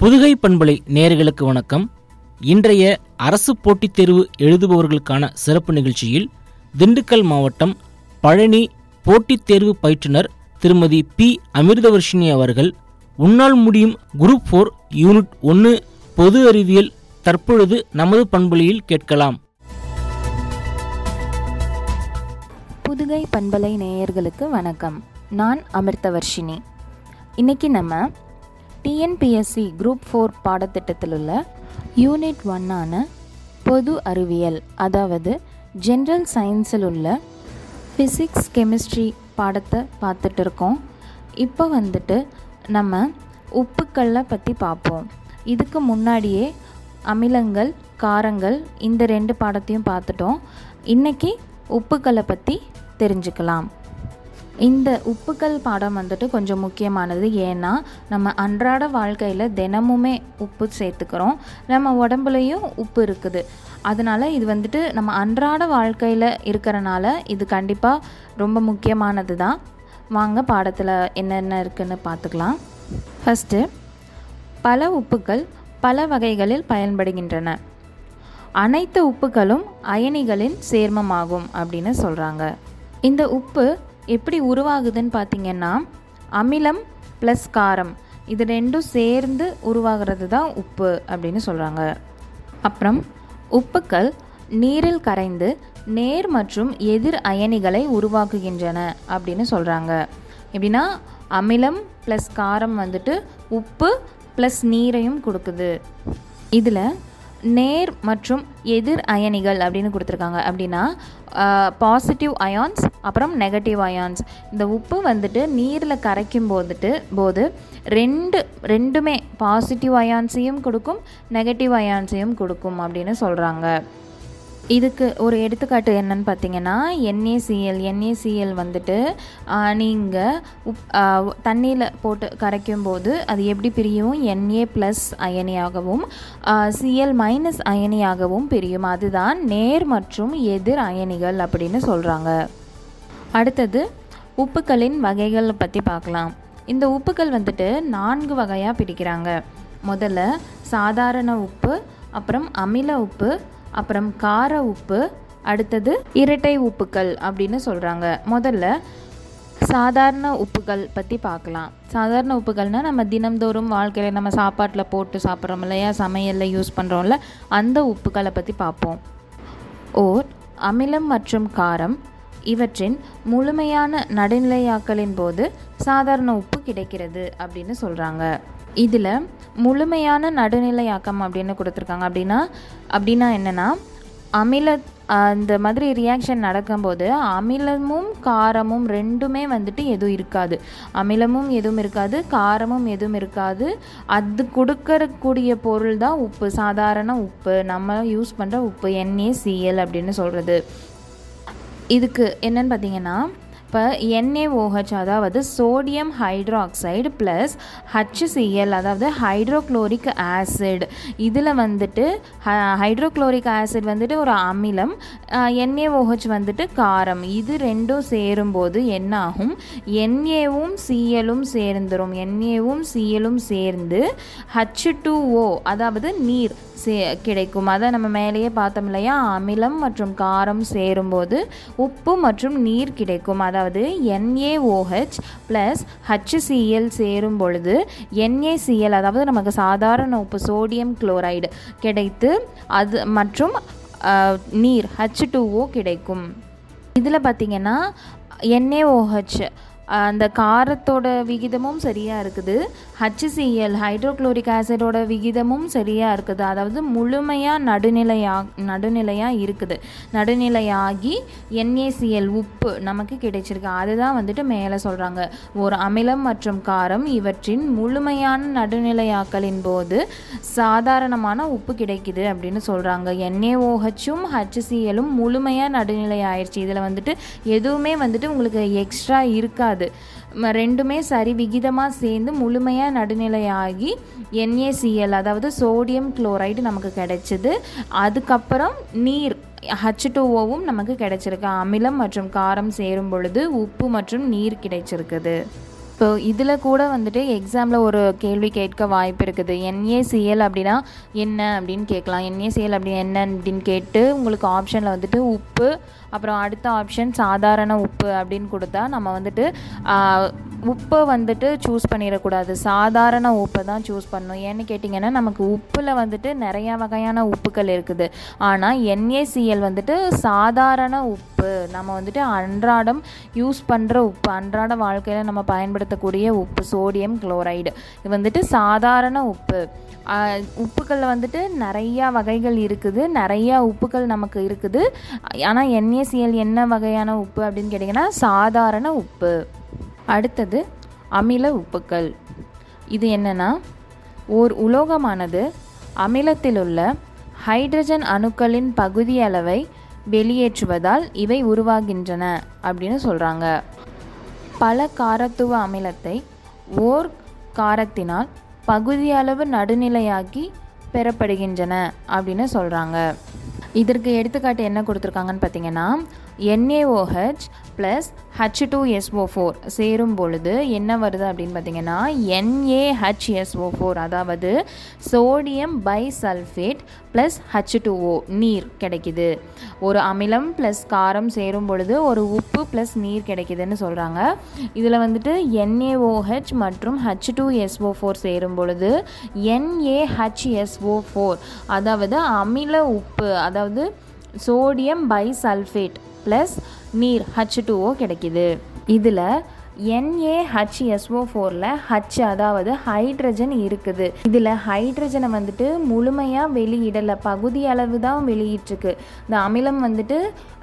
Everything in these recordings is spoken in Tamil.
புதுகை பண்பலை நேயர்களுக்கு வணக்கம் இன்றைய அரசு போட்டித் தேர்வு எழுதுபவர்களுக்கான சிறப்பு நிகழ்ச்சியில் திண்டுக்கல் மாவட்டம் பழனி போட்டித் தேர்வு பயிற்றுனர் திருமதி பி அமிர்தவர்ஷினி அவர்கள் உன்னால் முடியும் குரூப் ஃபோர் யூனிட் ஒன்று பொது அறிவியல் தற்பொழுது நமது பண்பலையில் கேட்கலாம் புதுகை பண்பலை நேயர்களுக்கு வணக்கம் நான் அமிர்தவர்ஷினி இன்னைக்கு நம்ம டிஎன்பிஎஸ்சி குரூப் ஃபோர் பாடத்திட்டத்தில் உள்ள யூனிட் ஒன்னான பொது அறிவியல் அதாவது ஜென்ரல் சயின்ஸில் உள்ள ஃபிசிக்ஸ் கெமிஸ்ட்ரி பாடத்தை பார்த்துட்டு இருக்கோம் இப்போ வந்துட்டு நம்ம உப்புக்களை பற்றி பார்ப்போம் இதுக்கு முன்னாடியே அமிலங்கள் காரங்கள் இந்த ரெண்டு பாடத்தையும் பார்த்துட்டோம் இன்னைக்கு உப்புக்களை பற்றி தெரிஞ்சுக்கலாம் இந்த உப்புக்கள் பாடம் வந்துட்டு கொஞ்சம் முக்கியமானது ஏன்னா நம்ம அன்றாட வாழ்க்கையில் தினமுமே உப்பு சேர்த்துக்கிறோம் நம்ம உடம்புலையும் உப்பு இருக்குது அதனால் இது வந்துட்டு நம்ம அன்றாட வாழ்க்கையில் இருக்கிறனால இது கண்டிப்பாக ரொம்ப முக்கியமானது தான் வாங்க பாடத்தில் என்னென்ன இருக்குன்னு பார்த்துக்கலாம் ஃபஸ்ட்டு பல உப்புக்கள் பல வகைகளில் பயன்படுகின்றன அனைத்து உப்புகளும் அயனிகளின் சேர்மமாகும் அப்படின்னு சொல்கிறாங்க இந்த உப்பு எப்படி உருவாகுதுன்னு பார்த்தீங்கன்னா அமிலம் ப்ளஸ் காரம் இது ரெண்டும் சேர்ந்து உருவாகிறது தான் உப்பு அப்படின்னு சொல்கிறாங்க அப்புறம் உப்புக்கள் நீரில் கரைந்து நேர் மற்றும் எதிர் அயனிகளை உருவாக்குகின்றன அப்படின்னு சொல்கிறாங்க எப்படின்னா அமிலம் ப்ளஸ் காரம் வந்துட்டு உப்பு ப்ளஸ் நீரையும் கொடுக்குது இதில் நேர் மற்றும் எதிர் அயனிகள் அப்படின்னு கொடுத்துருக்காங்க அப்படின்னா பாசிட்டிவ் அயான்ஸ் அப்புறம் நெகட்டிவ் அயான்ஸ் இந்த உப்பு வந்துட்டு நீரில் கரைக்கும் போதுட்டு போது ரெண்டு ரெண்டுமே பாசிட்டிவ் அயான்ஸையும் கொடுக்கும் நெகட்டிவ் அயான்ஸையும் கொடுக்கும் அப்படின்னு சொல்கிறாங்க இதுக்கு ஒரு எடுத்துக்காட்டு என்னன்னு பார்த்தீங்கன்னா என்ஏசிஎல் என்ஏசிஎல் வந்துட்டு நீங்கள் உப் தண்ணியில் போட்டு கரைக்கும் போது அது எப்படி பிரியும் என்ஏ ப்ளஸ் அயனியாகவும் சிஎல் மைனஸ் அயனியாகவும் பிரியும் அதுதான் நேர் மற்றும் எதிர் அயனிகள் அப்படின்னு சொல்கிறாங்க அடுத்தது உப்புக்களின் வகைகளை பற்றி பார்க்கலாம் இந்த உப்புக்கள் வந்துட்டு நான்கு வகையாக பிரிக்கிறாங்க முதல்ல சாதாரண உப்பு அப்புறம் அமில உப்பு அப்புறம் கார உப்பு அடுத்தது இரட்டை உப்புக்கள் அப்படின்னு சொல்கிறாங்க முதல்ல சாதாரண உப்புகள் பற்றி பார்க்கலாம் சாதாரண உப்புகள்னால் நம்ம தினம்தோறும் வாழ்க்கையில் நம்ம சாப்பாட்டில் போட்டு சாப்பிட்றோம் இல்லையா சமையலில் யூஸ் பண்ணுறோம்ல அந்த உப்புகளை பற்றி பார்ப்போம் ஓர் அமிலம் மற்றும் காரம் இவற்றின் முழுமையான நடுநிலையாக்கலின் போது சாதாரண உப்பு கிடைக்கிறது அப்படின்னு சொல்கிறாங்க இதில் முழுமையான நடுநிலையாக்கம் அப்படின்னு கொடுத்துருக்காங்க அப்படின்னா அப்படின்னா என்னென்னா அமில அந்த மாதிரி ரியாக்ஷன் நடக்கும்போது அமிலமும் காரமும் ரெண்டுமே வந்துட்டு எதுவும் இருக்காது அமிலமும் எதுவும் இருக்காது காரமும் எதுவும் இருக்காது அது கொடுக்கறக்கூடிய பொருள் தான் உப்பு சாதாரண உப்பு நம்ம யூஸ் பண்ணுற உப்பு என்ஏசிஎல் அப்படின்னு சொல்கிறது இதுக்கு என்னன்னு பார்த்தீங்கன்னா இப்போ என்ஏஓஹெச் அதாவது சோடியம் ஹைட்ராக்சைடு ப்ளஸ் ஹச்சிசிஎல் அதாவது ஹைட்ரோக்ளோரிக் ஆசிட் இதில் வந்துட்டு ஹைட்ரோக்ளோரிக் ஆசிட் வந்துட்டு ஒரு அமிலம் என்ஏஓஹெச் வந்துட்டு காரம் இது ரெண்டும் சேரும்போது என்ன ஆகும் என்ஏவும் சிஎலும் சேர்ந்துடும் என்ஏவும் சிஎலும் சேர்ந்து ஹச் டூ ஓ அதாவது நீர் சே கிடைக்கும் அதை நம்ம மேலேயே பார்த்தோம் இல்லையா அமிலம் மற்றும் காரம் சேரும்போது உப்பு மற்றும் நீர் கிடைக்கும் அதாவது என்ஏஓஹெச் ப்ளஸ் ஹச்சிசிஎல் சேரும் பொழுது என்ஏசிஎல் அதாவது நமக்கு சாதாரண உப்பு சோடியம் குளோரைடு கிடைத்து அது மற்றும் நீர் ஹச் டூஓ கிடைக்கும் இதில் பார்த்திங்கன்னா என்ஏஓஹெச் அந்த காரத்தோட விகிதமும் சரியாக இருக்குது ஹச்சிசிஎல் ஹைட்ரோக்ளோரிக் ஆசிடோட விகிதமும் சரியாக இருக்குது அதாவது முழுமையாக நடுநிலையா நடுநிலையாக இருக்குது நடுநிலையாகி என்ஏசிஎல் உப்பு நமக்கு கிடைச்சிருக்கு அதுதான் வந்துட்டு மேலே சொல்கிறாங்க ஒரு அமிலம் மற்றும் காரம் இவற்றின் முழுமையான நடுநிலையாக்கலின் போது சாதாரணமான உப்பு கிடைக்குது அப்படின்னு சொல்கிறாங்க என்ஏஓஹெச்சும் ஹச்சிசிஎலும் முழுமையாக நடுநிலை ஆயிடுச்சு இதில் வந்துட்டு எதுவுமே வந்துட்டு உங்களுக்கு எக்ஸ்ட்ரா இருக்காது ரெண்டுமே சரி விகிதமாக சேர்ந்து முழுமையாக நடுநிலையாகி என்ஏசிஎல் அதாவது சோடியம் குளோரைடு நமக்கு கிடைச்சிது அதுக்கப்புறம் நீர் ஹச் டூஓவும் நமக்கு கிடைச்சிருக்கு அமிலம் மற்றும் காரம் சேரும் பொழுது உப்பு மற்றும் நீர் கிடைச்சிருக்குது இப்போ இப்போ இதில் கூட வந்துட்டு எக்ஸாமில் ஒரு கேள்வி கேட்க வாய்ப்பு இருக்குது என்ஏசிஎல் அப்படின்னா என்ன அப்படின்னு கேட்கலாம் என்ஏசிஎல் அப்படி என்ன அப்படின்னு கேட்டு உங்களுக்கு ஆப்ஷனில் வந்துட்டு உப்பு அப்புறம் அடுத்த ஆப்ஷன் சாதாரண உப்பு அப்படின்னு கொடுத்தா நம்ம வந்துட்டு ஆஹ், உப்பை வந்துட்டு சூஸ் பண்ணிடக்கூடாது சாதாரண உப்பை தான் சூஸ் பண்ணணும் ஏன்னு கேட்டிங்கன்னா நமக்கு உப்பில் வந்துட்டு நிறையா வகையான உப்புக்கள் இருக்குது ஆனால் என்ஏசிஎல் வந்துட்டு சாதாரண உப்பு நம்ம வந்துட்டு அன்றாடம் யூஸ் பண்ணுற உப்பு அன்றாட வாழ்க்கையில் நம்ம பயன்படுத்தக்கூடிய உப்பு சோடியம் குளோரைடு இது வந்துட்டு சாதாரண உப்பு ஆஹ், உப்புக்களில் வந்துட்டு நிறையா வகைகள் இருக்குது நிறையா உப்புக்கள் நமக்கு இருக்குது ஆனால் என்ஏசிஎல் என்ன வகையான உப்பு அப்படின்னு கேட்டிங்கன்னா சாதாரண உப்பு அடுத்தது அமில உப்புக்கள் இது என்னன்னா ஓர் உலோகமானது அமிலத்திலுள்ள ஹைட்ரஜன் அணுக்களின் பகுதி அளவை வெளியேற்றுவதால் இவை உருவாகின்றன அப்படின்னு சொல்கிறாங்க பல காரத்துவ அமிலத்தை ஓர் காரத்தினால் பகுதியளவு நடுநிலையாக்கி பெறப்படுகின்றன அப்படின்னு சொல்கிறாங்க இதற்கு எடுத்துக்காட்டு என்ன கொடுத்துருக்காங்கன்னு பார்த்தீங்கன்னா NaOH plus H two S O four சேரும் பொழுது என்ன வருது அப்படின்னு பார்த்தீங்கன்னா NaHSO ஃபோர் அதாவது sodium bisulphate plus H two O நீர் கிடைக்குது ஒரு அமிலம் ப்ளஸ் காரம் சேரும் பொழுது ஒரு உப்பு ப்ளஸ் நீர் கிடைக்குதுன்னு சொல்கிறாங்க இதில் வந்துட்டு NaOH மற்றும் ஹச் டூ எஸ்ஓ ஃபோர் சேரும் பொழுது NaHSO ஃபோர் அதாவது அமில உப்பு அதாவது சோடியம் பைசல்ஃபேட் ப்ளஸ் நீர் ஹச் டூஓ கிடைக்குது இதில் NaHSO ஃபோரில் ஹச் அதாவது ஹைட்ரஜன் இருக்குது இதில் ஹைட்ரஜனை வந்துட்டு முழுமையாக வெளியிடலை பகுதி அளவு தான் வெளியிட்டிருக்கு இந்த அமிலம் வந்துட்டு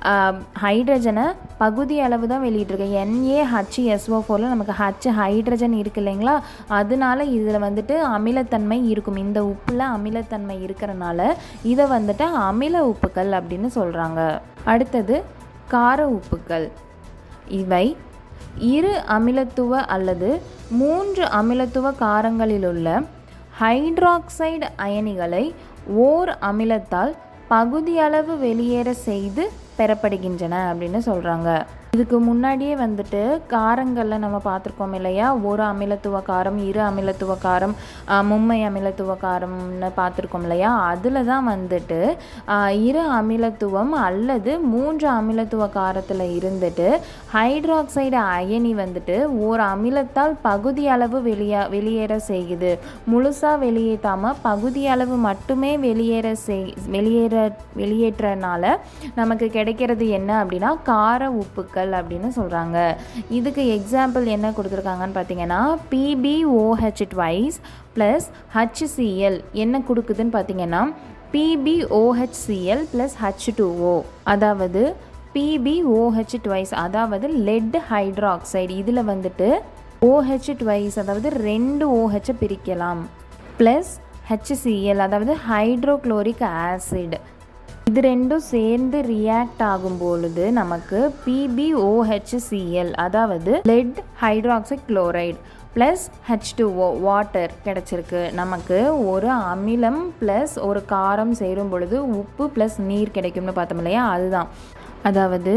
ஹைட்ரஜனை பகுதி அளவு தான் வெளியிட்டிருக்கு NaHSO ஃபோரில் நமக்கு ஹச் ஹைட்ரஜன் இருக்கு இல்லைங்களா அதனால இதில் வந்துட்டு அமிலத்தன்மை இருக்கும் இந்த உப்பில் அமிலத்தன்மை இருக்கிறனால இதை வந்துட்டு அமில உப்புக்கள் அப்படின்னு சொல்கிறாங்க அடுத்தது கார உப்புக்கள் இவை இரு அமிலத்துவ அல்லது மூன்று அமிலத்துவ காரங்களிலுள்ள ஹைட்ராக்சைடு அயனிகளை ஓர் அமிலத்தால் பகுதியளவு வெளியேற செய்து பெறப்படுகின்றன அப்படின்னு சொல்கிறாங்க இதுக்கு முன்னாடியே வந்துட்டு காரங்களில் நம்ம பார்த்துருக்கோம் இல்லையா ஒரு அமிலத்துவ காரம் இரு அமிலத்துவ காரம் ஆஹ், மும்மை அமிலத்துவ காரம்னு பார்த்துருக்கோம் இல்லையா அதில் தான் வந்துட்டு ஆஹ், இரு அமிலத்துவம் அல்லது மூன்று அமிலத்துவ காரத்தில் இருந்துட்டு ஹைட்ராக்சைடு அயனி வந்துட்டு ஒரு அமிலத்தால் பகுதி அளவு வெளியே வெளியேற செய்யுது முழுசாக வெளியேற்றாமல் பகுதி அளவு மட்டுமே வெளியேற செய் வெளியேற வெளியேற்றனால நமக்கு கிடைக்கிறது என்ன அப்படின்னா கார உப்புக்கள் அப்படின்னு சொல்கிறாங்க இதுக்கு எக்ஸாம்பிள் என்ன கொடுத்துருக்காங்கன்னு பார்த்தீங்கன்னா பிபிஓஹெச் ட்வைஸ் ப்ளஸ் ஹச்சிசிஎல் என்ன கொடுக்குதுன்னு பார்த்தீங்கன்னா பிபிஓஹெச்சிஎல் ப்ளஸ் ஹச் டூஓ அதாவது பிபிஓஹெச் ட்வைஸ் அதாவது லெட் ஹைட்ராக்சைடு இதில் வந்துட்டு ஓஹெச் ட்வைஸ் அதாவது ரெண்டு ஓஹெச்சை பிரிக்கலாம் ப்ளஸ் ஹச்சிசிஎல் அதாவது ஹைட்ரோக்ளோரிக் ஆசிட் இது ரெண்டும் சேர்ந்து ரியாக்ட் ஆகும் பொழுது நமக்கு பிபிஓஹெச்சிசிஎல் அதாவது lead hydroxide chloride plus H two O water கிடச்சிருக்கு நமக்கு ஒரு அமிலம் ப்ளஸ் ஒரு காரம் சேரும் பொழுது உப்பு ப்ளஸ் நீர் கிடைக்கும்னு பார்த்தோம் இல்லையா அதுதான் அதாவது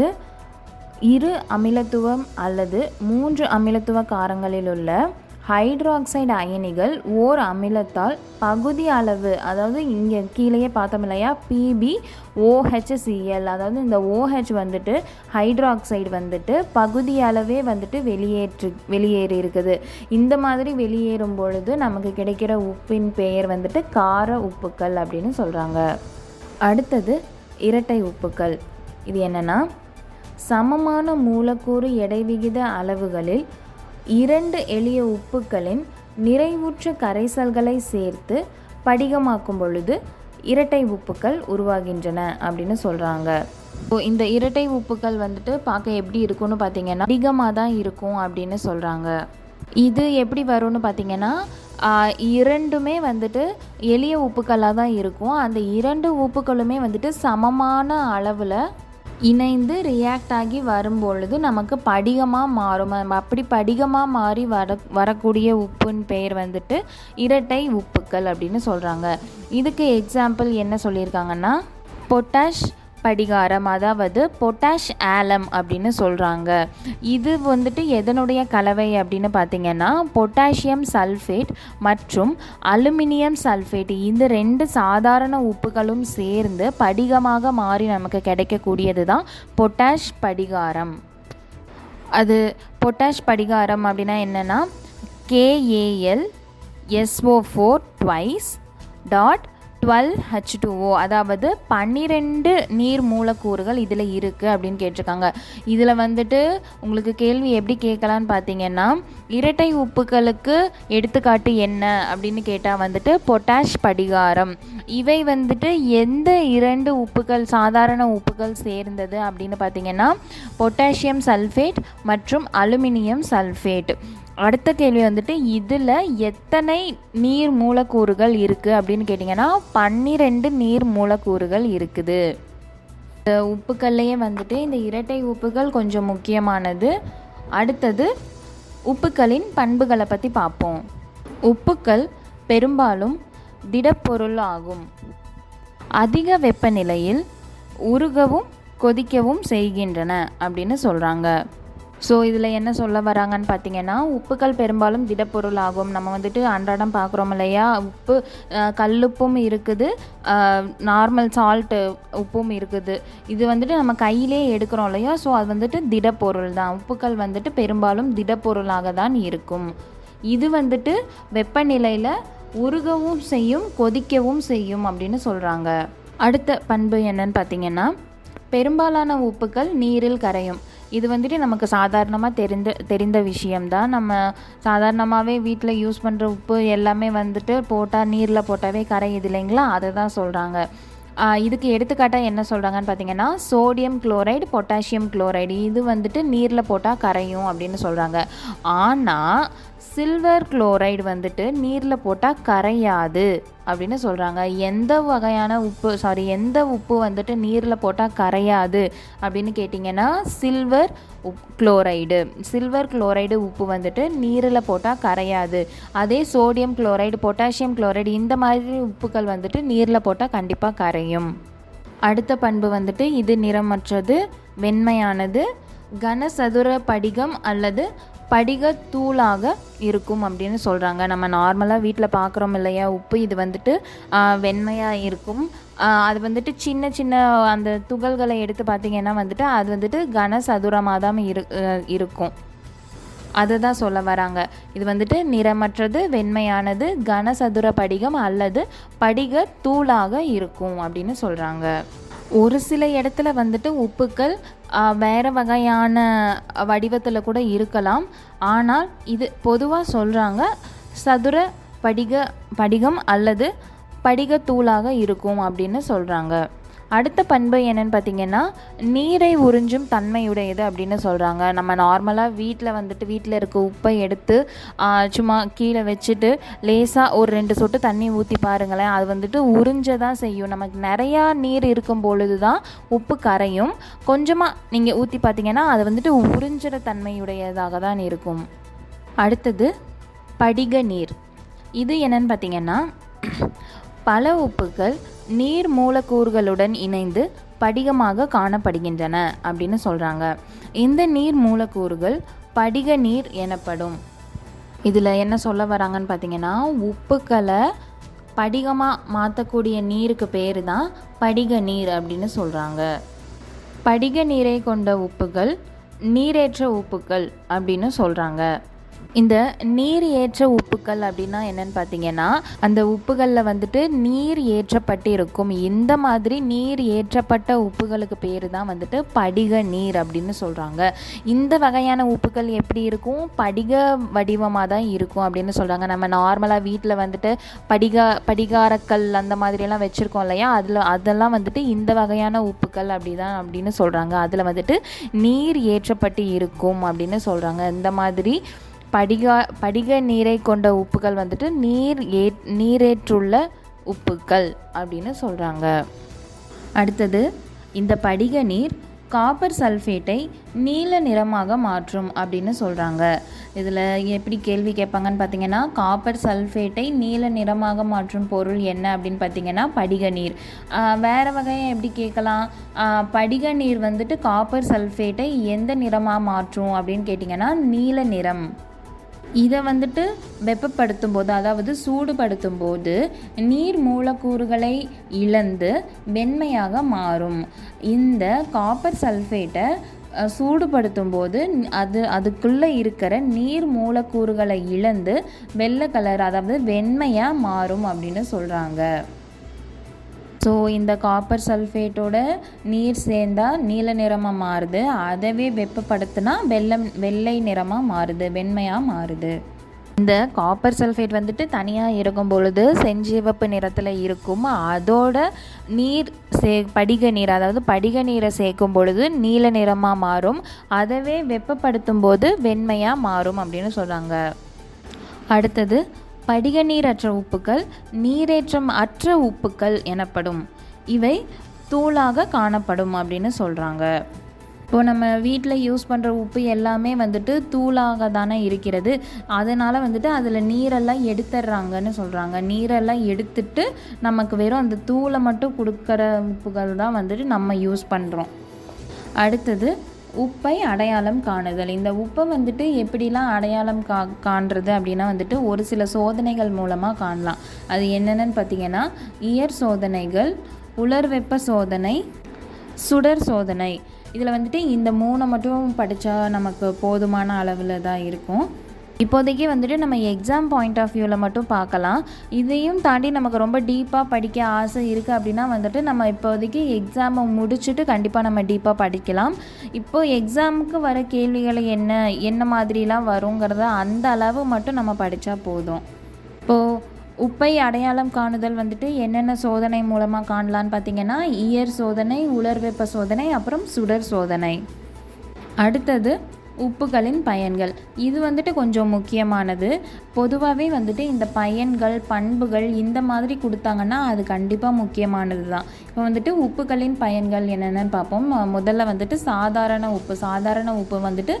இரு அமிலத்துவம் அல்லது மூன்று அமிலத்துவ காரங்களில் உள்ள ஹைட்ராக்சைடு அயனிகள் ஓர் அமிலத்தால் பகுதி அளவு அதாவது இங்கே கீழேயே பார்த்தோம் இல்லையா பிபி ஓஹெச்சிஎல் அதாவது இந்த ஓஹெச் வந்துட்டு ஹைட்ராக்சைடு வந்துட்டு பகுதி அளவே வந்துட்டு வெளியேற்று வெளியேறி இருக்குது இந்த மாதிரி வெளியேறும் பொழுது நமக்கு கிடைக்கிற உப்பின் பெயர் வந்துட்டு கார உப்புக்கள் அப்படின்னு சொல்கிறாங்க அடுத்தது இரட்டை உப்புக்கள் இது என்னென்னா சமமான மூலக்கூறு எடைவிகித அளவுகளில் இரண்டு எளிய உப்புக்களின் நிறைவுற்ற கரைசல்களை சேர்த்து படிகமாக்கும் பொழுது இரட்டை உப்புக்கள் உருவாகின்றன அப்படின்னு சொல்கிறாங்க இப்போ இந்த இரட்டை உப்புக்கள் வந்துட்டு பார்க்க எப்படி இருக்கும்னு பார்த்தீங்கன்னா அதிகமாக தான் இருக்கும் அப்படின்னு சொல்கிறாங்க இது எப்படி வரும்னு பார்த்தீங்கன்னா ஆஹ், இரண்டுமே வந்துட்டு எளிய உப்புக்களாக தான் இருக்கும் அந்த இரண்டு உப்புக்களுமே வந்துட்டு சமமான அளவில் இணைந்து ரியாக்ட் ஆகி வரும்பொழுது நமக்கு படிகமாக மாறும் நம்ம அப்படி படிகமாக மாறி வர வரக்கூடிய உப்புன் பெயர் வந்துட்டு இரட்டை உப்புக்கள் அப்படின்னு சொல்கிறாங்க இதுக்கு எக்ஸாம்பிள் என்ன சொல்லியிருக்காங்கன்னா பொட்டாஷ் படிகாரம் அதாவது பொட்டாஷ் ஆலம் அப்படின்னு சொல்கிறாங்க இது வந்துட்டு எதனுடைய கலவை அப்படின்னு பார்த்தீங்கன்னா பொட்டாசியம் சல்ஃபேட் மற்றும் அலுமினியம் சல்ஃபேட் இந்த ரெண்டு சாதாரண உப்புகளும் சேர்ந்து படிகமாக மாறி நமக்கு கிடைக்கக்கூடியது தான் பொட்டாஷ் படிகாரம் அது பொட்டாஷ் படிகாரம் அப்படின்னா என்னென்னா K A L S O four twice dot twelve H two O அதாவது பன்னிரெண்டு நீர் மூலக்கூறுகள் இதில் இருக்குது அப்படின்னு கேட்டிருக்காங்க இதில் வந்துட்டு உங்களுக்கு கேள்வி எப்படி கேட்கலான்னு பார்த்தீங்கன்னா இரட்டை உப்புகளுக்கு எடுத்துக்காட்டு என்ன அப்படின்னு கேட்டால் வந்துட்டு பொட்டாஷ் படிகாரம் இவை வந்துட்டு எந்த இரண்டு உப்புகள் சாதாரண உப்புகள் சேர்ந்தது அப்படின்னு பார்த்தீங்கன்னா பொட்டாசியம் சல்ஃபேட் மற்றும் அலுமினியம் சல்ஃபேட் அடுத்த கேள்வி வந்துட்டு இதில் எத்தனை நீர் மூலக்கூறுகள் இருக்குது அப்படின்னு கேட்டிங்கன்னா பன்னிரெண்டு நீர் மூலக்கூறுகள் இருக்குது இந்த உப்புக்கள்லேயே வந்துட்டு இந்த இரட்டை உப்புகள் கொஞ்சம் முக்கியமானது அடுத்தது உப்புக்களின் பண்புகளை பற்றி பார்ப்போம் உப்புக்கள் பெரும்பாலும் திடப்பொருள் ஆகும் அதிக வெப்பநிலையில் உருகவும் கொதிக்கவும் செய்கின்றன அப்படின்னு சொல்கிறாங்க ஸோ இதில் என்ன சொல்ல வராங்கன்னு பார்த்தீங்கன்னா உப்புக்கள் பெரும்பாலும் திடப்பொருள் ஆகும் நம்ம வந்துட்டு அன்றாடம் பார்க்குறோம் இல்லையா உப்பு அஹ், கல்லுப்பும் இருக்குது நார்மல் சால்ட்டு உப்பும் இருக்குது இது வந்துட்டு நம்ம கையிலே எடுக்கிறோம் இல்லையா ஸோ அது வந்துட்டு திடப்பொருள் தான் உப்புக்கள் வந்துட்டு பெரும்பாலும் திடப்பொருளாக தான் இருக்கும் இது வந்துட்டு வெப்பநிலையில் உருகவும் செய்யும் கொதிக்கவும் செய்யும் அப்படின்னு சொல்கிறாங்க அடுத்த பண்பு என்னன்னு பார்த்தீங்கன்னா பெரும்பாலான உப்புக்கள் நீரில் கரையும் இது வந்துட்டு நமக்கு சாதாரணமாக தெரிந்த தெரிந்த விஷயம்தான் நம்ம சாதாரணமாகவே வீட்டில் யூஸ் பண்ணுற உப்பு எல்லாமே வந்துட்டு போட்டால் நீரில் போட்டாவே கரையுது இல்லைங்களா அதை தான் சொல்கிறாங்க இதுக்கு எடுத்துக்காட்டாக என்ன சொல்கிறாங்கன்னு பார்த்தீங்கன்னா சோடியம் குளோரைடு பொட்டாசியம் குளோரைடு இது வந்துட்டு நீரில் போட்டால் கரையும் அப்படின்னு சொல்கிறாங்க ஆனால் சில்வர் குளோரைடு வந்துட்டு நீரில் போட்டால் கரையாது அப்படின்னு சொல்கிறாங்க எந்த வகையான உப்பு சாரி எந்த உப்பு வந்துட்டு நீரில் போட்டால் கரையாது அப்படின்னு கேட்டிங்கன்னா சில்வர் உப் குளோரைடு சில்வர் குளோரைடு உப்பு வந்துட்டு நீரில் போட்டால் கரையாது அதே சோடியம் குளோரைடு பொட்டாசியம் குளோரைடு இந்த மாதிரி உப்புகள் வந்துட்டு நீரில் போட்டால் கண்டிப்பாக கரையும் அடுத்த பண்பு வந்துட்டு இது நிறமற்றது வெண்மையானது கனசதுர படிகம் அல்லது படிகத்தூளாக இருக்கும் அப்படின்னு சொல்கிறாங்க நம்ம நார்மலாக வீட்டில் பார்க்குறோம் இல்லையா உப்பு இது வந்துட்டு வெண்மையாக இருக்கும் ஆஹ் அது வந்துட்டு சின்ன சின்ன அந்த துகள்களை எடுத்து பார்த்தீங்கன்னா வந்துட்டு அது வந்துட்டு கனசதுரமாக தான் இரு அஹ் இருக்கும் அதை தான் சொல்ல வராங்க இது வந்துட்டு நிறமற்றது வெண்மையானது கனசதுர படிகம் அல்லது படிக தூளாக இருக்கும் அப்படின்னு சொல்கிறாங்க ஒரு சில இடத்துல வந்துட்டு உப்புக்கள் ஆ, வேற வகையான வடிவத்தில் கூட இருக்கலாம் ஆனால் இது பொதுவாக சொல்கிறாங்க சதுர படிக படிகம் அல்லது படிகத்தூளாக இருக்கும் அப்படின்னு சொல்கிறாங்க அடுத்த பண்பு என்னன்னு பார்த்தீங்கன்னா நீரை உறிஞ்சும் தன்மையுடையது அப்படின்னு சொல்கிறாங்க நம்ம நார்மலாக வீட்டில் வந்துட்டு வீட்டில் இருக்க உப்பை எடுத்து ஆ, சும்மா கீழே வச்சுட்டு லேசாக ஒரு ரெண்டு சொட்டு தண்ணி ஊற்றி பாருங்களேன் அது வந்துட்டு உறிஞ்ச தான் செய்யும் நமக்கு நிறையா நீர் இருக்கும் பொழுது தான் உப்பு கரையும் கொஞ்சமாக நீங்கள் ஊற்றி பார்த்தீங்கன்னா அது வந்துட்டு உறிஞ்சிற தன்மையுடையதாக தான் இருக்கும் அடுத்தது படிக நீர் இது என்னன்னு பார்த்தீங்கன்னா பல உப்புகள் நீர் மூலக்கூறுகளுடன் இணைந்து படிகமாக காணப்படுகின்றன அப்படின்னு சொல்கிறாங்க இந்த நீர் மூலக்கூறுகள் படிக நீர் எனப்படும் இதில் என்ன சொல்ல வராங்கன்னு பார்த்தீங்கன்னா உப்புக்களை படிகமாக மாற்றக்கூடிய நீருக்கு பேர் தான் படிக நீர் அப்படின்னு சொல்கிறாங்க படிக நீரை கொண்ட உப்புகள் நீரேற்ற உப்புக்கள் அப்படின்னு சொல்கிறாங்க இந்த நீர் ஏற்ற உப்புக்கள் அப்படின்னா என்னன்னு பார்த்தீங்கன்னா அந்த உப்புகளில் வந்துட்டு நீர் ஏற்றப்பட்டிருக்கும் இந்த மாதிரி நீர் ஏற்றப்பட்ட உப்புகளுக்கு பேர் தான் வந்துட்டு படிக நீர் அப்படின்னு சொல்கிறாங்க இந்த வகையான உப்புகள் எப்படி இருக்கும் படிக வடிவமாக தான் இருக்கும் அப்படின்னு சொல்கிறாங்க நம்ம நார்மலாக வீட்டில் வந்துட்டு படிகா படிகாரக்கல் அந்த மாதிரியெல்லாம் வச்சுருக்கோம் இல்லையா அதில் அதெல்லாம் வந்துட்டு இந்த வகையான உப்புக்கள் அப்படி தான் அப்படின்னு சொல்கிறாங்க அதில் வந்துட்டு நீர் ஏற்றப்பட்டு இருக்கும் அப்படின்னு சொல்கிறாங்க இந்த மாதிரி படிகா படிக நீரை கொண்ட உப்புகள் வந்துட்டு நீர் ஏ நீரேற்றுள்ள உப்புக்கள் அப்படின்னு சொல்கிறாங்க அடுத்தது இந்த படிக நீர் காப்பர் சல்ஃபேட்டை நீல நிறமாக மாற்றும் அப்படின்னு சொல்கிறாங்க இதில் எப்படி கேள்வி கேட்பாங்கன்னு பார்த்தீங்கன்னா காப்பர் சல்ஃபேட்டை நீல நிறமாக மாற்றும் பொருள் என்ன அப்படின்னு பார்த்தீங்கன்னா படிக நீர் ஆஹ் வேற வகையை எப்படி கேட்கலாம் ஆஹ் படிக நீர் வந்துட்டு காப்பர் சல்ஃபேட்டை எந்த நிறமாக மாற்றும் அப்படின்னு கேட்டிங்கன்னா நீல நிறம் இதை வந்துட்டு வெப்பப்படுத்தும் போது அதாவது சூடுபடுத்தும் போது நீர் மூலக்கூறுகளை இழந்து வெண்மையாக மாறும் இந்த காப்பர் சல்ஃபேட்டை அஹ், சூடுபடுத்தும் போது அது அதுக்குள்ளே இருக்கிற நீர் மூலக்கூறுகளை இழந்து வெள்ளை கலர் அதாவது வெண்மையாக மாறும் அப்படின்னு சொல்கிறாங்க ஸோ இந்த காப்பர் சல்ஃபேட்டோட நீர் சேர்ந்தா நீல நிறமாக மாறுது அதவே வெப்பப்படுத்தினா வெள்ளம் வெள்ளை நிறமாக மாறுது வெண்மையாக மாறுது இந்த காப்பர் சல்ஃபேட் வந்துட்டு தனியாக இருக்கும் பொழுது செஞ்சிவப்பு நிறத்தில் இருக்கும் அதோட நீர் சே படிக நீர் அதாவது படிக நீரை சேர்க்கும் பொழுது நீல நிறமாக மாறும் அதவே வெப்பப்படுத்தும் போது வெண்மையாக மாறும் அப்படின்னு சொல்கிறாங்க அடுத்தது படிக நீரற்ற உப்புக்கள் நீரேற்றம் அற்ற உப்புக்கள் எனப்படும் இவை தூளாக காணப்படும் அப்படின்னு சொல்கிறாங்க இப்போ நம்ம வீட்டில் யூஸ் பண்ணுற உப்பு எல்லாமே வந்துட்டு தூளாக தானே இருக்கிறது அதனால் வந்துட்டு அதில் நீரெல்லாம் எடுத்துடுறாங்கன்னு சொல்கிறாங்க நீரெல்லாம் எடுத்துட்டு நமக்கு வெறும் அந்த தூளை மட்டும் கொடுக்குற உப்புகள் தான் வந்துட்டு நம்ம யூஸ் பண்ணுறோம் அடுத்தது உப்பை அடையாளம் காணுதல் இந்த உப்பை வந்துட்டு எப்படிலாம் அடையாளம் கா காண்றது அப்படின்னா வந்துட்டு ஒரு சில சோதனைகள் மூலமாக காணலாம் அது என்னென்னு பார்த்தீங்கன்னா இயற் சோதனைகள் உலர் வெப்ப சோதனை சுடர் சோதனை இதில் வந்துட்டு இந்த மூணை மட்டும் படித்தா நமக்கு போதுமான அளவில் தான் இருக்கும் இப்போதைக்கு வந்துட்டு நம்ம எக்ஸாம் பாயிண்ட் ஆஃப் வியூவில் மட்டும் பார்க்கலாம் இதையும் தாண்டி நமக்கு ரொம்ப டீப்பாக படிக்க ஆசை இருக்குது அப்படின்னா வந்துட்டு நம்ம இப்போதைக்கு எக்ஸாமை முடிச்சுட்டு கண்டிப்பாக நம்ம டீப்பாக படிக்கலாம் இப்போது எக்ஸாமுக்கு வர கேள்விகள் என்ன என்ன மாதிரிலாம் வருங்கிறத அந்த அளவு மட்டும் நம்ம படித்தா போதும் இப்போது உப்பை அடையாளம் காணுதல் வந்துட்டு என்னென்ன சோதனை மூலமாக காணலான்னு பார்த்தீங்கன்னா இயற் சோதனை உலர் வெப்ப சோதனை அப்புறம் சுடர் சோதனை அடுத்தது உப்புகளின் பயன்கள் இது வந்துட்டு கொஞ்சம் முக்கியமானது பொதுவாகவே வந்துட்டு இந்த பயன்கள் பண்புகள் இந்த மாதிரி கொடுத்தாங்கன்னா அது கண்டிப்பாக முக்கியமானது தான் இப்போ வந்துட்டு உப்புகளின் பயன்கள் என்னென்னு பார்ப்போம் மொ- முதல்ல வந்துட்டு சாதாரண உப்பு சாதாரண உப்பு வந்துட்டு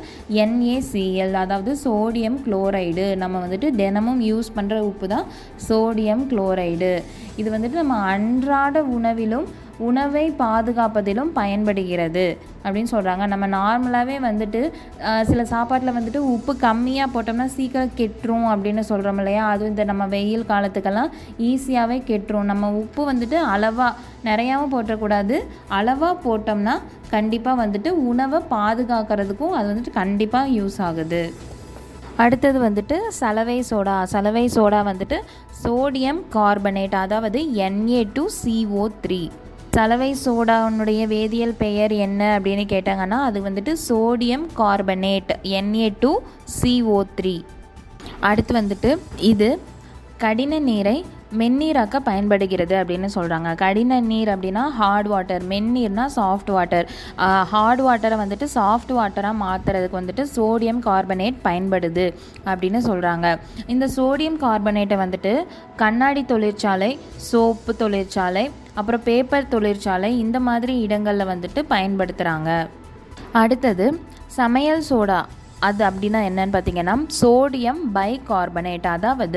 NaCl அதாவது சோடியம் குளோரைடு நம்ம வந்துட்டு தினமும் யூஸ் பண்ணுற உப்பு தான் சோடியம் குளோரைடு இது வந்துட்டு நம்ம அன்றாட உணவிலும் உணவை பாதுகாப்பதிலும் பயன்படுகிறது அப்படின்னு சொல்கிறாங்க நம்ம நார்மலாகவே வந்துட்டு ஆஹ், சில சாப்பாட்டில் வந்துட்டு உப்பு கம்மியாக போட்டோம்னா சீக்கிரம் கெட்டுரும் அப்படின்னு சொல்கிறோம் இல்லையா அதுவும் இந்த நம்ம வெயில் காலத்துக்கெல்லாம் ஈஸியாகவே கெட்டுரும் நம்ம உப்பு வந்துட்டு அளவாக நிறையாவும் போட்டக்கூடாது அளவாக போட்டோம்னா கண்டிப்பாக வந்துட்டு உணவை பாதுகாக்கிறதுக்கும் அது வந்துட்டு கண்டிப்பாக யூஸ் ஆகுது அடுத்தது வந்துட்டு சலவை சோடா சலவை சோடா வந்துட்டு சோடியம் கார்பனேட் அதாவது Na2CO3 டூ சிஓ த்ரீ சலவை சோடாவுடைய வேதியியல் பெயர் என்ன அப்படின்னு கேட்டாங்கன்னா அது வந்துட்டு sodium carbonate Na2CO3 two C O three அடுத்து வந்துட்டு இது கடின நீரை மென்னீராக்க பயன்படுகிறது அப்படின்னு சொல்கிறாங்க கடின நீர் அப்படின்னா ஹார்ட் வாட்டர் மென்னீர்னா சாஃப்ட் வாட்டர் ஹார்ட் வாட்டரை வந்துட்டு சாஃப்ட் வாட்டராக மாற்றுறதுக்கு வந்துட்டு சோடியம் கார்பனேட் பயன்படுது அப்படின்னு சொல்கிறாங்க இந்த சோடியம் கார்பனேட்டை வந்துட்டு கண்ணாடி தொழிற்சாலை சோப்பு தொழிற்சாலை அப்புறம் பேப்பர் தொழிற்சாலை இந்த மாதிரி இடங்களில் வந்துட்டு பயன்படுத்துகிறாங்க அடுத்தது சமையல் சோடா அது அப்படின்னா என்னன்னு பார்த்தீங்கன்னா சோடியம் பைகார்பனேட் அதாவது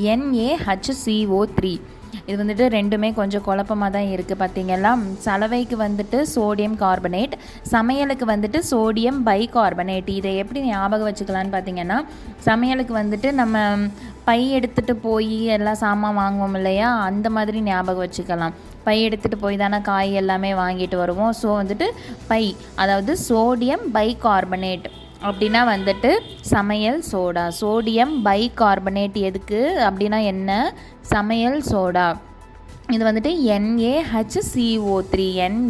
NaHCO3 த்ரீ இது வந்துட்டு ரெண்டுமே கொஞ்சம் குழப்பமாக தான் இருக்குது பார்த்தீங்களா சலவைக்கு வந்துட்டு சோடியம் கார்பனேட் சமையலுக்கு வந்துட்டு சோடியம் பைகார்பனேட் இதை எப்படி ஞாபகம் வச்சுக்கலான்னு பார்த்தீங்கன்னா சமையலுக்கு வந்துட்டு நம்ம பை எடுத்துகிட்டு போய் எல்லாம் சாமான் வாங்குவோம் இல்லையா அந்த மாதிரி ஞாபகம் வச்சுக்கலாம் பை எடுத்துகிட்டு போய் தானே காய் எல்லாமே வாங்கிட்டு வருவோம் ஸோ வந்துட்டு பை அதாவது சோடியம் பைகார்பனேட் அப்படின்னா வந்துட்டு சமையல் சோடா சோடியம் பைகார்பனேட் எதுக்கு அப்படின்னா என்ன சமையல் சோடா இது வந்துட்டு NaHCO3 three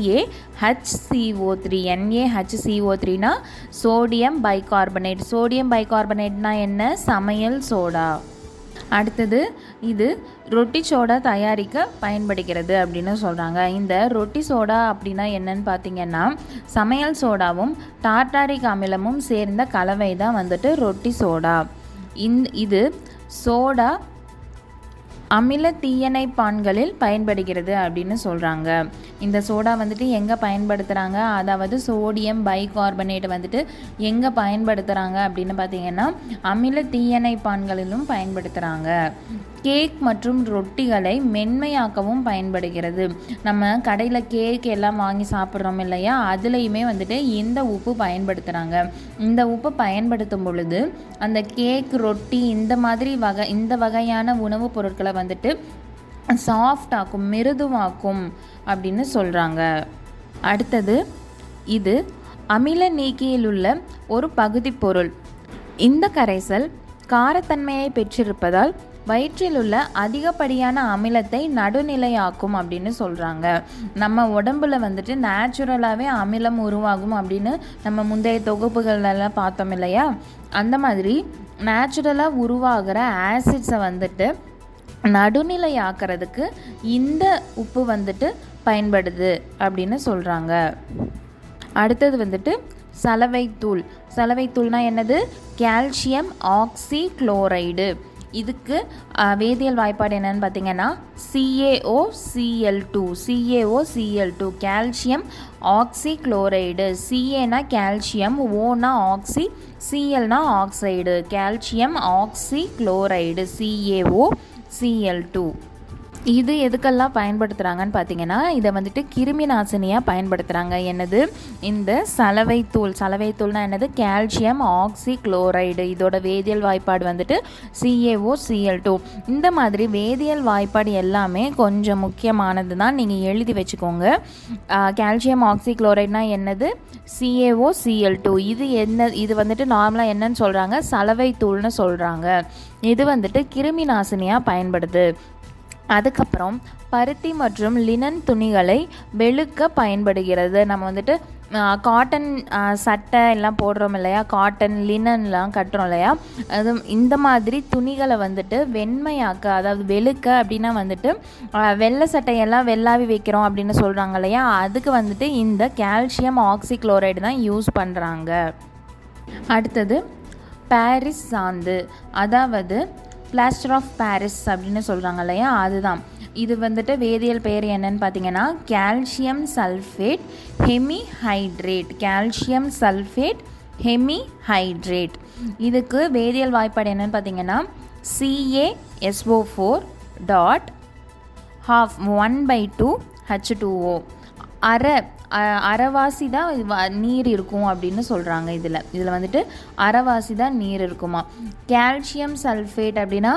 NaHCO3 three NaHCO3 த்ரீனா சோடியம் பைகார்பனேட் சோடியம் பைகார்பனேட்னா என்ன சமையல் சோடா அடுத்தது இது ரொட்டி சோடா தயாரிக்க பயன்படுகிறது அப்படின்னு சொல்கிறாங்க இந்த ரொட்டி சோடா அப்படின்னா என்னன்னு பார்த்தீங்கன்னா சமையல் சோடாவும் டார்டாரிக் அமிலமும் சேர்ந்த கலவை தான் வந்துட்டு ரொட்டி சோடா இந்த இது சோடா அமில தீயணைப்பான்களில் பயன்படுகிறது அப்படின்னு சொல்கிறாங்க இந்த சோடா வந்துட்டு எங்கே பயன்படுத்துகிறாங்க அதாவது சோடியம் பைகார்பனேட் வந்துட்டு எங்கே பயன்படுத்துகிறாங்க அப்படின்னு பார்த்தீங்கன்னா அமில தீயணைப்பான்களிலும் பயன்படுத்துகிறாங்க கேக் மற்றும் ரொட்டிகளை மென்மையாக்கவும் பயன்படுகிறது நம்ம கடையில் கேக் எல்லாம் வாங்கி சாப்பிட்றோம் இல்லையா அதுலேயுமே வந்துட்டு இந்த உப்பு பயன்படுத்துகிறாங்க இந்த உப்பு பயன்படுத்தும் பொழுது அந்த கேக் ரொட்டி இந்த மாதிரி வகை இந்த வகையான உணவுப் பொருட்களை வந்துட்டு சாஃப்டாக்கும் மிருதுவாக்கும் அப்படின்னு சொல்கிறாங்க அடுத்தது இது அமில நீக்கியில் உள்ள ஒரு பகுதிப் பொருள் இந்த கரைசல் காரத்தன்மையை பெற்றிருப்பதால் வயிற்றில் உள்ள அதிகப்படியான அமிலத்தை நடுநிலையாக்கும் அப்படின்னு சொல்கிறாங்க நம்ம உடம்புல வந்துட்டு நேச்சுரலாகவே அமிலம் உருவாகும் அப்படின்னு நம்ம முந்தைய தொகுப்புகளெல்லாம் பார்த்தோம் இல்லையா அந்த மாதிரி நேச்சுரலாக உருவாகிற ஆசிட்ஸை வந்துட்டு நடுநிலையாக்கிறதுக்கு இந்த உப்பு வந்துட்டு பயன்படுது அப்படின்னு சொல்கிறாங்க அடுத்தது வந்துட்டு சலவைத்தூள் சலவைத்தூள்னா என்னது கால்சியம் ஆக்சி குளோரைடு இதுக்கு அஹ், வேதியியல் வாய்ப்பாடு என்னன்னு பார்த்தீங்கன்னா C A O C L two C A O C L two calcium oxy chloride சிஏனா கால்சியம் ஓனா ஆக்சி சிஎல்னா oxide calcium oxy chloride C A O C L two இது எதுக்கெல்லாம் பயன்படுத்துகிறாங்கன்னு பார்த்தீங்கன்னா இதை வந்துட்டு கிருமி நாசினியாக பயன்படுத்துகிறாங்க என்னது இந்த சலவைத்தூள் சலவைத்தூள்னா என்னது கால்சியம் ஆக்சி குளோரைடு இதோட வேதியியல் வாய்ப்பாடு வந்துட்டு சிஏஓ சிஎல் டூ இந்த மாதிரி வேதியியல் வாய்ப்பாடு எல்லாமே கொஞ்சம் முக்கியமானது தான் நீங்கள் எழுதி வச்சுக்கோங்க கால்சியம் ஆக்சி குளோரைட்னா என்னது சிஏஓ சிஎல் டூ இது என்ன இது வந்துட்டு நார்மலாக என்னன்னு சொல்கிறாங்க சலவைத்தூள்னு சொல்கிறாங்க இது வந்துட்டு கிருமி நாசினியாக பயன்படுது அதுக்கப்புறம் பருத்தி மற்றும் லினன் துணிகளை வெளுக்க பயன்படுகிறது நம்ம வந்துட்டு காட்டன் சட்டை எல்லாம் போடுறோம் இல்லையா காட்டன் லினன்லாம் கட்டுறோம் இல்லையா அது இந்த மாதிரி துணிகளை வந்துட்டு வெண்மையாக்க அதாவது வெளுக்க அப்படின்னா வந்துட்டு ஆ, வெள்ளை சட்டையெல்லாம் வெள்ளாவி வைக்கிறோம் அப்படின்னு சொல்கிறாங்க இல்லையா அதுக்கு வந்துட்டு இந்த கால்சியம் ஆக்சிக்ளோரைடு தான் யூஸ் பண்ணுறாங்க அடுத்தது பாரிஸ் சாந்து அதாவது பிளாஸ்டர் ஆஃப் பாரிஸ் அப்படின்னு சொல்கிறாங்க இல்லையா அதுதான் இது வந்துட்டு வேதியியல் பெயர் என்னன்னு பார்த்தீங்கன்னா calcium sulphate hemihydrate calcium sulphate hemihydrate இதுக்கு வேதியியல் வாய்ப்பாடு என்னன்னு பார்த்தீங்கன்னா C A S O four dot half one by two H two O அரை அ- அரைவாசி தான் இது வ- நீர் இருக்கும் அப்படின்னு சொல்கிறாங்க இதில் இதில் வந்துட்டு அரைவாசி தான் நீர் இருக்குமா கால்சியம் சல்ஃபேட் அப்படின்னா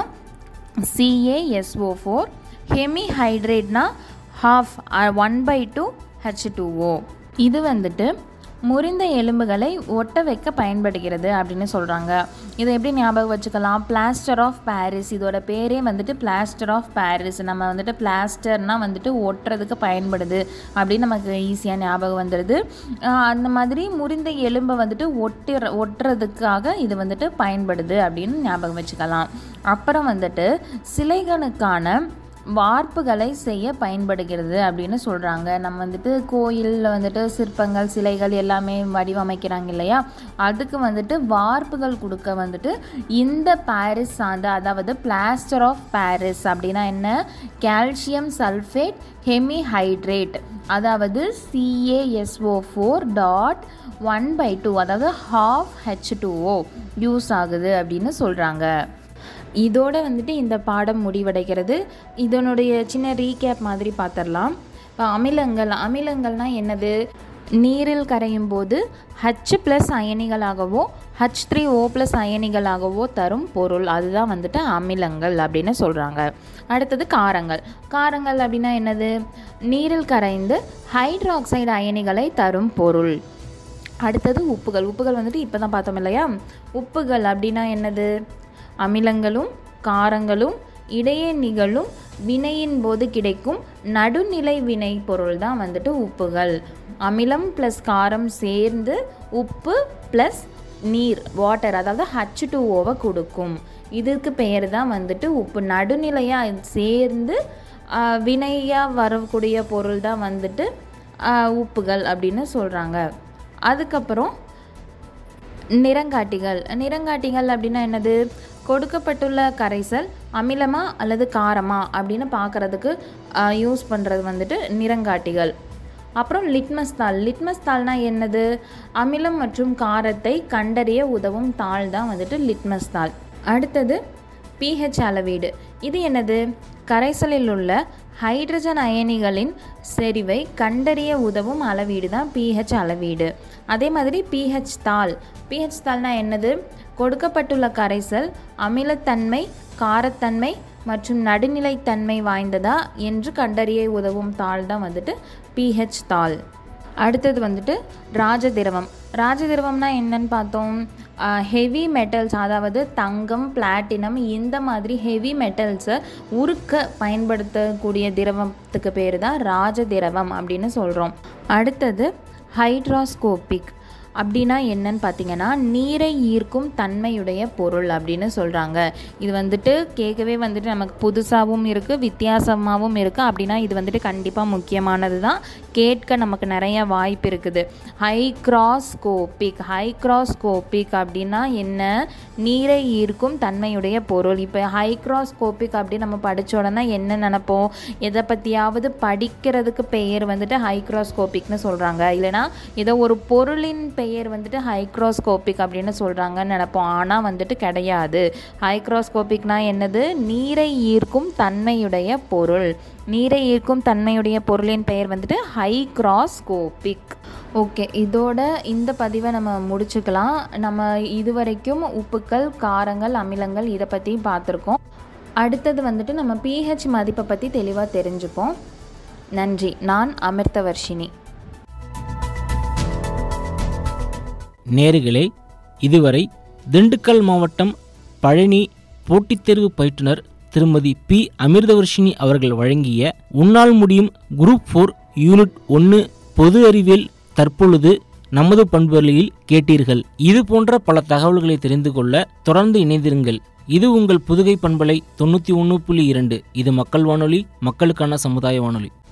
சிஏஎஸ்ஓ ஃபோர் ஹெமி ஹைட்ரேட்னா half one by two H two O இது வந்துட்டு முறிந்த எலும்புகளை ஒட்ட வைக்க பயன்படுகிறது அப்படின்னு சொல்கிறாங்க இதை எப்படி ஞாபகம் வச்சுக்கலாம் பிளாஸ்டர் ஆஃப் பாரிஸ் இதோட பேரே வந்துட்டு பிளாஸ்டர் ஆஃப் பாரிஸ் நம்ம வந்துட்டு பிளாஸ்டர்னால் வந்துட்டு ஒட்டுறதுக்கு பயன்படுது அப்படின்னு நமக்கு ஈஸியாக ஞாபகம் வந்துடுது ஆஹ் அந்த மாதிரி முறிந்த எலும்பை வந்துட்டு ஒட்டிற ஒட்டுறதுக்காக இது வந்துட்டு பயன்படுது அப்படின்னு ஞாபகம் வச்சுக்கலாம் அப்புறம் வந்துட்டு சிலைகளுக்கான வார்ப்புகளை செய்ய பயன்படுகிறது அப்படின்னு சொல்கிறாங்க நம்ம வந்துட்டு கோயிலில் வந்துட்டு சிற்பங்கள் சிலைகள் எல்லாமே வடிவமைக்கிறாங்க இல்லையா அதுக்கு வந்துட்டு வார்ப்புகள் கொடுக்க வந்துட்டு இந்த பாரிஸ் சார்ந்த அதாவது பிளாஸ்டர் ஆஃப் பாரிஸ் அப்படின்னா என்ன கால்சியம் சல்ஃபேட் ஹெமி ஹைட்ரேட் அதாவது C A S O four dot one by two அதாவது ஹாஃப் ஹெச் டூஓ யூஸ் ஆகுது அப்படின்னு சொல்கிறாங்க இதோட வந்துட்டு இந்த பாடம் முடிவடைகிறது இதனுடைய சின்ன ரீகேப் மாதிரி பார்த்துடலாம் இப்போ அமிலங்கள் அமிலங்கள்னால் என்னது நீரில் கரையும் போது ஹச் ப்ளஸ் அயனிகளாகவோ ஹச் த்ரீ ஓ ப்ளஸ் அயனிகளாகவோ தரும் பொருள் அதுதான் வந்துட்டு அமிலங்கள் அப்படின்னு சொல்கிறாங்க அடுத்தது காரங்கள் காரங்கள் அப்படின்னா என்னது நீரில் கரைந்து ஹைட்ராக்சைடு அயனிகளை தரும் பொருள் அடுத்தது உப்புகள் உப்புகள் வந்துட்டு இப்போ தான் பார்த்தோம் இல்லையா உப்புகள் அப்படின்னா என்னது அமிலங்களும் காரங்களும் இடையே நிகழும் வினையின் போது கிடைக்கும் நடுநிலை வினை பொருள் தான் வந்துட்டு உப்புகள் அமிலம் ப்ளஸ் காரம் சேர்ந்து உப்பு ப்ளஸ் நீர் வாட்டர் அதாவது ஹச் டூ ஓவை கொடுக்கும் இதுக்கு பெயர் தான் வந்துட்டு உப்பு நடுநிலையாக சேர்ந்து வினையாக வரக்கூடிய பொருள் தான் வந்துட்டு ஆஹ், உப்புகள் அப்படின்னு சொல்கிறாங்க அதுக்கப்புறம் நிறங்காட்டிகள் நிறங்காட்டிகள் அப்படின்னா என்னது கொடுக்கப்பட்டுள்ள கரைசல் அமிலமா அல்லது காரமா அப்படின்னு பார்க்கறதுக்கு யூஸ் பண்ணுறது வந்துட்டு நிறங்காட்டிகள் அப்புறம் லிட்மஸ் தாள் லிட்மஸ் தாள்னா என்னது அமிலம் மற்றும் காரத்தை கண்டறிய உதவும் தாள் தான் வந்துட்டு லிட்மஸ் தாள் அடுத்தது பிஹெச் அளவீடு இது என்னது கரைசலில் உள்ள ஹைட்ரஜன் அயனிகளின் செறிவை கண்டறிய உதவும் அளவீடு தான் பிஹெச் அளவீடு அதே மாதிரி பிஹெச் தாள் பிஹெச் தாள்னா என்னது கொடுக்கப்பட்டுள்ள கரைசல் அமிலத்தன்மை காரத்தன்மை மற்றும் நடுநிலைத்தன்மை வாய்ந்ததா என்று கண்டறிய உதவும் தாள் தான் வந்துட்டு பிஹெச் தாள் அடுத்தது வந்துட்டு ராஜதிரவம் ராஜதிரவம்னா என்னன்னு பார்த்தோம் ஹெவி மெட்டல்ஸ் அதாவது தங்கம் பிளாட்டினம் இந்த மாதிரி ஹெவி மெட்டல்ஸை உருக்க பயன்படுத்தக்கூடிய திரவத்துக்கு பேர் தான் ராஜதிரவம் அப்படின்னு சொல்கிறோம் அடுத்தது ஹைட்ராஸ்கோபிக் அப்படின்னா என்னன்னு பார்த்தீங்கன்னா நீரை ஈர்க்கும் தன்மையுடைய பொருள் அப்படின்னு சொல்கிறாங்க இது வந்துட்டு கேட்கவே வந்துட்டு நமக்கு புதுசாகவும் இருக்குது வித்தியாசமாகவும் இருக்குது அப்படின்னா இது வந்துட்டு கண்டிப்பாக முக்கியமானது தான் கேட்க நமக்கு நிறைய வாய்ப்பு இருக்குது ஹைக்ராஸ்கோபிக் ஹைக்ராஸ்கோபிக் அப்படின்னா என்ன நீரை ஈர்க்கும் தன்மையுடைய பொருள் இப்போ ஹைக்ராஸ்கோபிக் அப்படின்னு நம்ம படித்த உடனே என்ன நினைப்போம் எதை பற்றியாவது படிக்கிறதுக்கு பெயர் வந்துட்டு ஹைக்ராஸ்கோபிக்னு சொல்கிறாங்க இல்லைனா ஏதோ ஒரு பொருளின் பெயர் வந்துட்டு ஹைக்ரோஸ்கோபிக் அப்படின்னு சொல்கிறாங்கன்னு நினைப்போம் ஆனால் வந்துட்டு கிடையாது ஹைக்ரோஸ்கோபிக்னா என்னது நீரை ஈர்க்கும் தன்மையுடைய பொருள் நீரை ஈர்க்கும் தன்மையுடைய பொருளின் பெயர் வந்துட்டு ஹைக்ராஸ்கோபிக் ஓகே இதோட இந்த பதிவை நம்ம முடிச்சுக்கலாம் நம்ம இதுவரைக்கும் உப்புக்கள் காரங்கள் அமிலங்கள் இதை பற்றி பார்த்துருக்கோம் அடுத்தது வந்துட்டு நம்ம பிஹெச் மதிப்பை பற்றி தெளிவாக தெரிஞ்சுப்போம் நன்றி நான் அமிர்தவர்ஷினி நேர்களே இதுவரை திண்டுக்கல் மாவட்டம் பழனி போட்டித் தேர்வு பயிற்றுனர் திருமதி பி அமிர்தவர்ஷினி அவர்கள் வழங்கிய உன்னால் முடியும் குரூப் ஃபோர் யூனிட் ஒன்று பொது அறிவியல் தற்பொழுது நமது பண்புகளில் கேட்டீர்கள் இது போன்ற பல தகவல்களை தெரிந்து கொள்ள தொடர்ந்து இணைந்திருங்கள் இது உங்கள் புதுகை பண்பலை தொண்ணூற்றி ஒன்று புள்ளி இரண்டு இது மக்கள் வானொலி மக்களுக்கான சமுதாய வானொலி